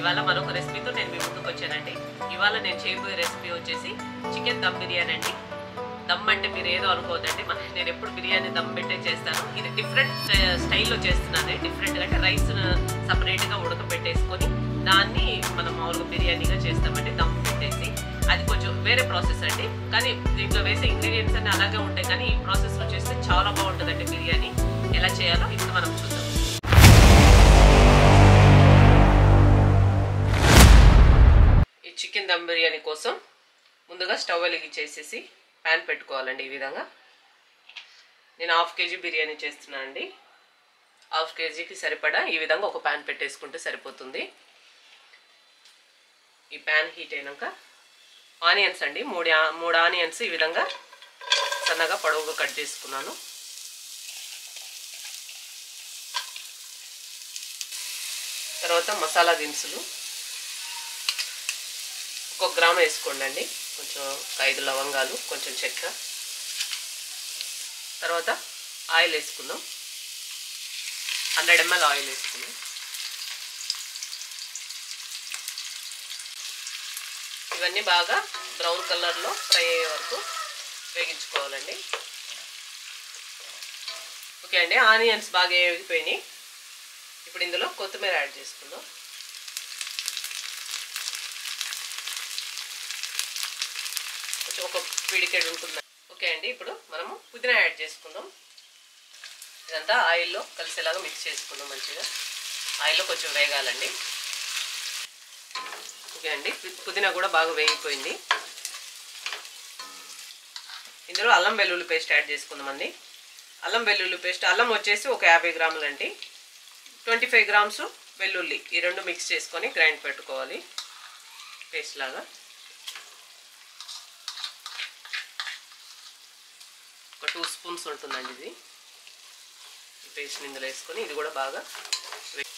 ఇవాళ మరొక రెసిపీతో నేను మీ ముందుకు వచ్చానండి ఇవాళ నేను చేయబోయే రెసిపీ వచ్చేసి చికెన్ దమ్ బిర్యానీ అండి దమ్ అంటే మీరు ఏదో అనుకోవద్దండి మన నేను ఎప్పుడు బిర్యానీ దమ్ పెట్టే చేస్తాను ఇది డిఫరెంట్ స్టైల్లో చేస్తున్నాను డిఫరెంట్ అంటే రైస్ సపరేట్గా ఉడకబెట్టేసుకొని దాన్ని మనం మామూలుగా బిర్యానీగా చేస్తామండి దమ్ పెట్టేసి అది కొంచెం వేరే ప్రాసెస్ అండి కానీ దీంట్లో వేసే ఇంగ్రీడియంట్స్ అన్ని అలాగే ఉంటాయి కానీ ఈ ప్రాసెస్లో చేస్తే చాలా బాగుంటుందండి బిర్యానీ ఎలా చేయాలో ఇప్పుడు మనం చూద్దాం ఈ చికెన్ దమ్ బిర్యానీ కోసం ముందుగా స్టవ్ వెలిగించేసేసి ప్యాన్ పెట్టుకోవాలండి ఈ విధంగా నేను హాఫ్ కేజీ బిర్యానీ చేస్తున్నానండి హాఫ్ కేజీకి సరిపడా ఈ విధంగా ఒక ప్యాన్ పెట్టేసుకుంటే సరిపోతుంది ఈ ప్యాన్ హీట్ అయినాక ఆనియన్స్ అండి మూడు ఆ- మూడు ఆనియన్స్ ఈ విధంగా సన్నగా పొడవుగా కట్ చేసుకున్నాను తర్వాత మసాలా దినుసులు ఒక గ్రామ్ వేసుకోండి అండి కొంచెం ఒక ఐదు లవంగాలు కొంచెం చెక్క తర్వాత ఆయిల్ వేసుకుందాం హండ్రెడ్ ఎంఎల్ ఆయిల్ వేసుకుందాం ఇవన్నీ బాగా బ్రౌన్ కలర్లో ఫ్రై అయ్యే వరకు వేగించుకోవాలండి ఓకే అండి ఆనియన్స్ బాగా వేగిపోయినాయి ఇప్పుడు ఇందులో కొత్తిమీర యాడ్ చేసుకుందాం కొంచెం ఒక పిడికెడు ఉంటుంది ఓకే అండి ఇప్పుడు మనము పుదీనా యాడ్ చేసుకుందాం ఇదంతా ఆయిల్లో కలిసేలాగా మిక్స్ చేసుకుందాం మంచిగా ఆయిల్లో కొంచెం వేగాలండి ఓకే అండి పు- పుదీనా కూడా బాగా వేగిపోయింది ఇందులో అల్లం వెల్లుల్లి పేస్ట్ యాడ్ చేసుకుందామండి అల్లం వెల్లుల్లి పేస్ట్ అల్లం వచ్చేసి ఒక యాభై గ్రాములు అండి ట్వంటీ ఫైవ్ గ్రామ్స్ వెల్లుల్లి ఈ రెండు మిక్స్ చేసుకొని గ్రైండ్ పెట్టుకోవాలి పేస్ట్ లాగా ఒక టూ స్పూన్స్ ఉంటుందండి ఇది ఈ పేస్ట్ ఇందులో వేసుకొని ఇది కూడా బాగా వే-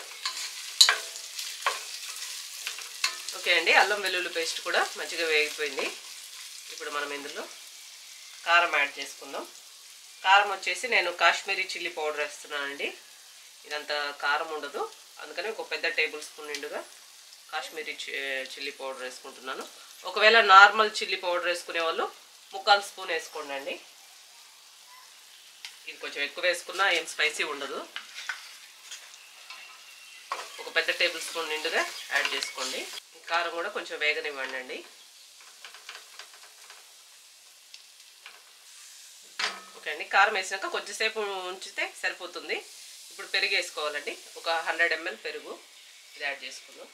ఓకే అండి అల్లం వెల్లుల్లి పేస్ట్ కూడా మంచిగా వేగిపోయింది ఇప్పుడు మనం ఇందులో కారం యాడ్ చేసుకుందాం కారం వచ్చేసి నేను కాశ్మీరీ చిల్లీ పౌడర్ వేస్తున్నానండి ఇదంతా కారం ఉండదు అందుకని ఒక పెద్ద టేబుల్ స్పూన్ నిండుగా కాశ్మీరీ చి- చిల్లీ పౌడర్ వేసుకుంటున్నాను ఒకవేళ నార్మల్ చిల్లీ పౌడర్ వేసుకునే వాళ్ళు ముక్కాలు స్పూన్ వేసుకోండి అండి ఇది కొంచెం ఎక్కువ వేసుకున్నా ఏం స్పైసీ ఉండదు ఒక పెద్ద టేబుల్ స్పూన్ నిండుగా యాడ్ చేసుకోండి ఈ కారం కూడా కొంచెం వేగనివ్వండి అండి ఓకే అండి కారం వేసినాక కొద్దిసేపు ఉంచితే సరిపోతుంది ఇప్పుడు పెరుగు వేసుకోవాలండి ఒక హండ్రెడ్ ఎంఎల్ పెరుగు ఇది యాడ్ చేసుకుందాం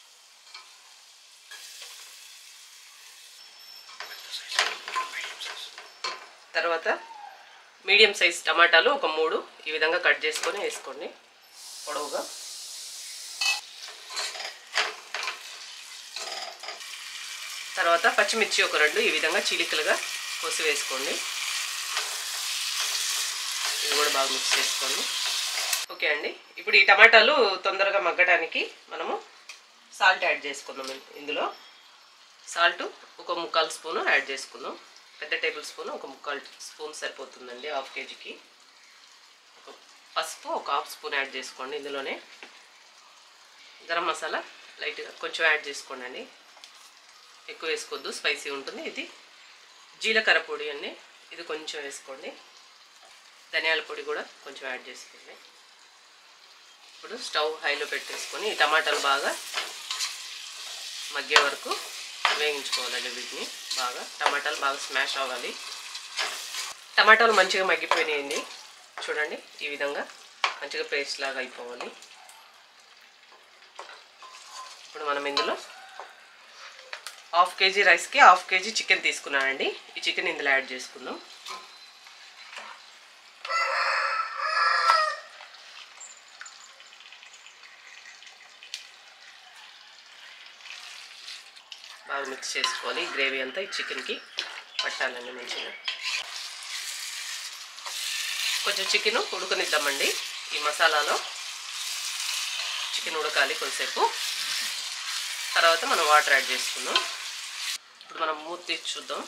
తర్వాత మీడియం సైజ్ టమాటాలు ఒక మూడు ఈ విధంగా కట్ చేసుకొని వేసుకోండి పొడవుగా తర్వాత పచ్చిమిర్చి ఒక రెండు ఈ విధంగా చీలికలుగా కోసి వేసుకోండి ఇది కూడా బాగా మిక్స్ చేసుకోండి ఓకే అండి ఇప్పుడు ఈ టమాటాలు తొందరగా మగ్గడానికి మనము సాల్ట్ యాడ్ చేసుకుందాం ఇన్- ఇందులో సాల్ట్ ఒక ముక్కాలు స్పూను యాడ్ చేసుకుందాం పెద్ద టేబుల్ స్పూన్ ఒక ముక్కాలు స్పూన్ సరిపోతుందండి హాఫ్ కేజీకి ఒక పసుపు ఒక హాఫ్ స్పూన్ యాడ్ చేసుకోండి ఇందులోనే గరం మసాలా లైట్గా కొంచెం యాడ్ చేసుకోండి అండి ఎక్కువ వేసుకోవద్దు స్పైసీ ఉంటుంది ఇది జీలకర్ర పొడి అండి ఇది కొంచెం వేసుకోండి ధనియాల పొడి కూడా కొంచెం యాడ్ చేసుకోండి ఇప్పుడు స్టవ్ హైలో పెట్టేసుకొని ఈ టమాటాలు బాగా మగ్గే వరకు వేయించుకోవాలండి వీటిని బాగా టమాటాలు బాగా స్మాష్ అవ్వాలి టమాటాలు మంచిగా మగ్గిపోయినాయండి చూడండి ఈ విధంగా మంచిగా పేస్ట్ లాగా అయిపోవాలి ఇప్పుడు మనం ఇందులో హాఫ్ కేజీ రైస్కి హాఫ్ కేజీ చికెన్ తీసుకున్నానండి ఈ చికెన్ ఇందులో యాడ్ చేసుకుందాం బాగా మిక్స్ చేసుకోవాలి ఈ గ్రేవీ అంతా ఈ చికెన్కి పట్టాలండి మంచిగా కొంచెం చికెన్ ఉడకనిద్దామండి ఈ మసాలాలో చికెన్ ఉడకాలి కొంతసేపు తర్వాత మనం వాటర్ యాడ్ చేసుకుందాం ఇప్పుడు మనం మూత తీసి చూద్దాం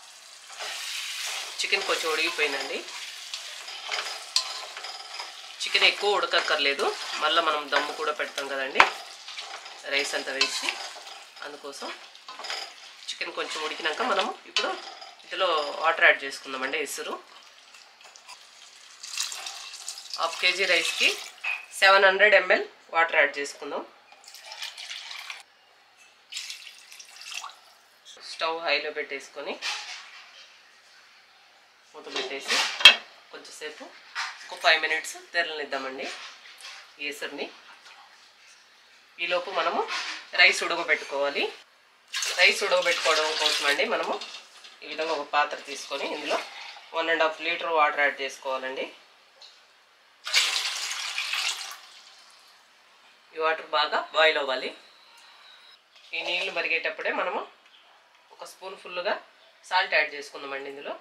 చికెన్ కొంచెం ఉడిగిపోయిందండి చికెన్ ఎక్కువ ఉడకక్కర్లేదు మళ్ళీ మనం దమ్ము కూడా పెడతాం కదండి రైస్ అంతా వేసి అందుకోసం చికెన్ కొంచెం ఉడికినాక మనము ఇప్పుడు ఇందులో వాటర్ యాడ్ చేసుకుందామండి ఎసురు హాఫ్ కేజీ రైస్కి seven hundred ML water add చేసుకుందాం స్టవ్ హైలో పెట్టేసుకొని మూత పెట్టేసి కొంచెంసేపు ఒక ఫైవ్ మినిట్స్ తెరలనిద్దామండి ఈ ఎసురుని ఈలోపు మనము రైస్ ఉడకబెట్టుకోవాలి రైస్ ఉడకబెట్టుకోవడం కోసం అండి మనము ఈ విధంగా ఒక పాత్ర తీసుకొని ఇందులో one and half litre water add చేసుకోవాలండి ఈ వాటర్ బాగా బాయిల్ అవ్వాలి ఈ నీళ్లు మరిగేటప్పుడే మనము ఒక స్పూన్ ఫుల్గా సాల్ట్ యాడ్ చేసుకుందామండి ఇందులో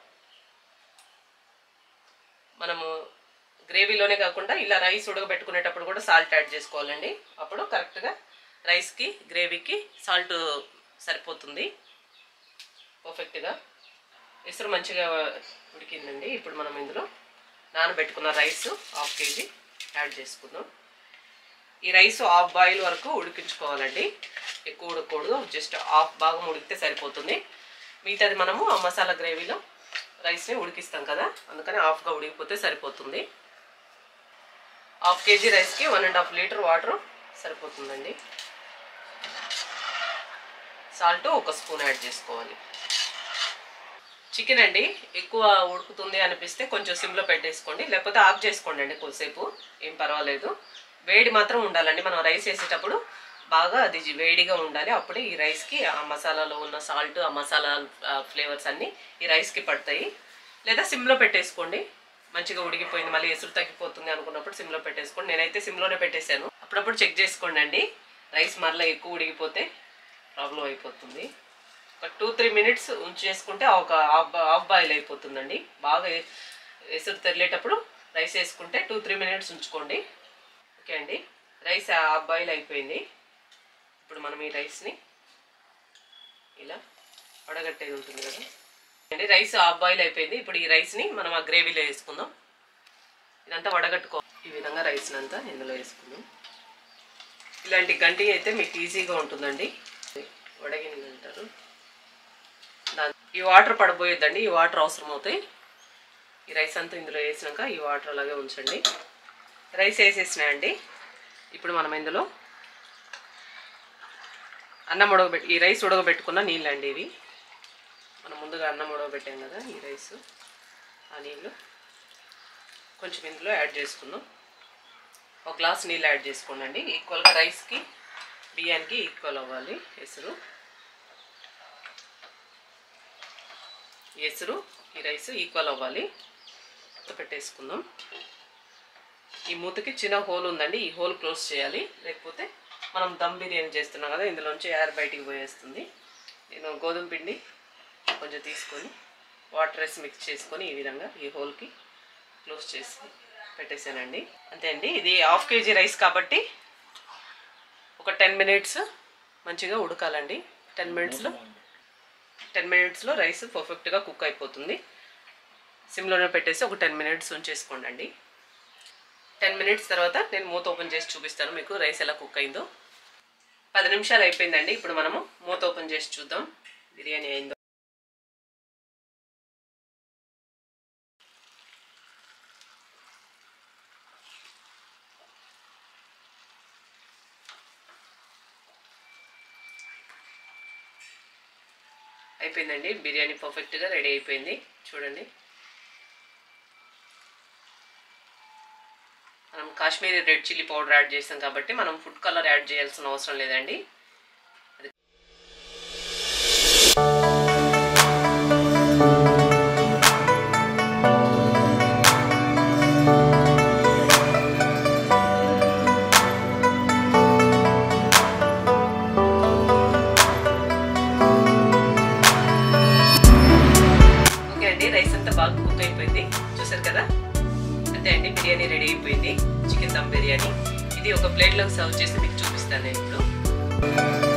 మనము గ్రేవీలోనే కాకుండా ఇలా రైస్ ఉడకబెట్టుకునేటప్పుడు కూడా సాల్ట్ యాడ్ చేసుకోవాలండి అప్పుడు కరెక్ట్గా రైస్కి గ్రేవీకి సాల్ట్ సరిపోతుంది పర్ఫెక్ట్గా ఎసురు మంచిగా ఉడికిందండి ఇప్పుడు మనం ఇందులో నానబెట్టుకున్న రైస్ హాఫ్ కేజీ యాడ్ చేసుకుందాం ఈ రైస్ హాఫ్ బాయిల్ వరకు ఉడికించుకోవాలండి ఎక్కువ ఉడకకూడదు జస్ట్ హాఫ్ భాగం ఉడికితే సరిపోతుంది మిగతాది మనము ఆ మసాలా గ్రేవీలో రైస్ని ఉడికిస్తాం కదా అందుకని హాఫ్గా ఉడికిపోతే సరిపోతుంది హాఫ్ కేజీ రైస్కి one and half litre water సరిపోతుందండి సాల్ట్ ఒక స్పూన్ యాడ్ చేసుకోవాలి చికెన్ అండి ఎక్కువ ఉడుకుతుంది అనిపిస్తే కొంచెం సిమ్లో పెట్టేసుకోండి లేకపోతే ఆఫ్ చేసుకోండి అండి కొద్దిసేపు ఏం పర్వాలేదు వేడి మాత్రం ఉండాలండి మనం రైస్ వేసేటప్పుడు బాగా అది వేడిగా ఉండాలి అప్పుడే ఈ రైస్కి ఆ మసాలాలో ఉన్న సాల్ట్ ఆ మసాలా ఫ్లేవర్స్ అన్నీ ఈ రైస్కి పడతాయి లేదా సిమ్లో పెట్టేసుకోండి మంచిగా ఉడికిపోయింది మళ్ళీ ఎసురు తగ్గిపోతుంది అనుకున్నప్పుడు సిమ్లో పెట్టేసుకోండి నేనైతే సిమ్లోనే పెట్టేశాను అప్పుడప్పుడు చెక్ చేసుకోండి అండి రైస్ మరలా ఎక్కువ ఉడికిపోతే ప్రాబ్లం అయిపోతుంది ఒక టూ త్రీ మినిట్స్ ఉంచేసుకుంటే ఒక హాఫ్ హాఫ్ బాయిల్ అయిపోతుందండి బాగా ఎ- ఎసురు తెరలేటప్పుడు రైస్ వేసుకుంటే టూ త్రీ మినిట్స్ ఉంచుకోండి ఓకే అండి రైస్ హాఫ్ బాయిల్ అయిపోయింది ఇప్పుడు మనం ఈ రైస్ని ఇలా వడగట్టేది ఉంటుంది కదా అండి రైస్ హాఫ్ బాయిల్ అయిపోయింది ఇప్పుడు ఈ రైస్ని మనం ఆ గ్రేవీలో వేసుకుందాం ఇదంతా వడగట్టుకో ఈ విధంగా రైస్ని అంతా ఇందులో వేసుకుందాం ఇలాంటి గంటి అయితే మీకు ఈజీగా ఉంటుందండి వడగిని అంటారు దాని ఈ వాటర్ పడబోయేద్దండి ఈ వాటర్ అవసరం అవుతాయి ఈ రైస్ అంతా ఇందులో వేసినాక ఈ వాటర్ అలాగే ఉంచండి రైస్ వేసేసినాయండి ఇప్పుడు మనం ఇందులో అన్నం ఉడకబెట్టి ఈ రైస్ ఉడకబెట్టుకున్న నీళ్ళండి ఇవి మనం ముందుగా అన్నం ఉడకబెట్టాం కదా ఈ రైస్ ఆ నీళ్ళు కొంచెం ఇందులో యాడ్ చేసుకుందాం ఒక గ్లాస్ నీళ్ళు యాడ్ చేసుకోండి ఈక్వల్గా రైస్కి బియ్యానికి ఈక్వల్ అవ్వాలి ఎసురు ఎసురు ఈ రైస్ ఈక్వల్ అవ్వాలి మూత పెట్టేసుకుందాం ఈ మూతకి చిన్న హోల్ ఉందండి ఈ హోల్ క్లోజ్ చేయాలి లేకపోతే మనం దమ్ బిర్యానీ చేస్తున్నాం కదా ఇందులోంచి ఎయిర్ బయటికి పోయేస్తుంది నేను గోధుమ పిండి కొంచెం తీసుకొని వాటర్ వేసి మిక్స్ చేసుకొని ఈ విధంగా ఈ హోల్కి క్లోజ్ చేసి పెట్టేశానండి అంతే అండి ఇది హాఫ్ కేజీ రైస్ కాబట్టి ఒక టెన్ మినిట్స్ మంచిగా ఉడకాలండి టెన్ మినిట్స్లో టెన్ మినిట్స్లో రైస్ పర్ఫెక్ట్గా కుక్ అయిపోతుంది సిమ్లోనే పెట్టేసి ఒక టెన్ మినిట్స్ ఉంచేసుకోండి అండి టెన్ మినిట్స్ తర్వాత నేను మూత ఓపెన్ చేసి చూపిస్తాను మీకు రైస్ ఎలా కుక్ అయిందో పది నిమిషాలు అయిపోయిందండి ఇప్పుడు మనము మూత ఓపెన్ చేసి చూద్దాం బిర్యానీ అయిందో అయిపోయిందండి బిర్యానీ పర్ఫెక్ట్గా రెడీ అయిపోయింది చూడండి మనం Kashmiri red chilli powder add చేస్తాం కాబట్టి మనం ఫుడ్ కలర్ యాడ్ చేయాల్సిన అవసరం లేదండి అది ఓకే అండి రైస్ అంతా బాగా కుక్ అయిపోయింది చూసారు కదా అంతే అండి బిర్యానీ రెడీ అయిపోయింది చికెన్ దమ్ బిర్యానీ ఇది ఒక ప్లేట్లోకి సర్వ్ చేసి మీకు చూపిస్తాను నేను ఇప్పుడు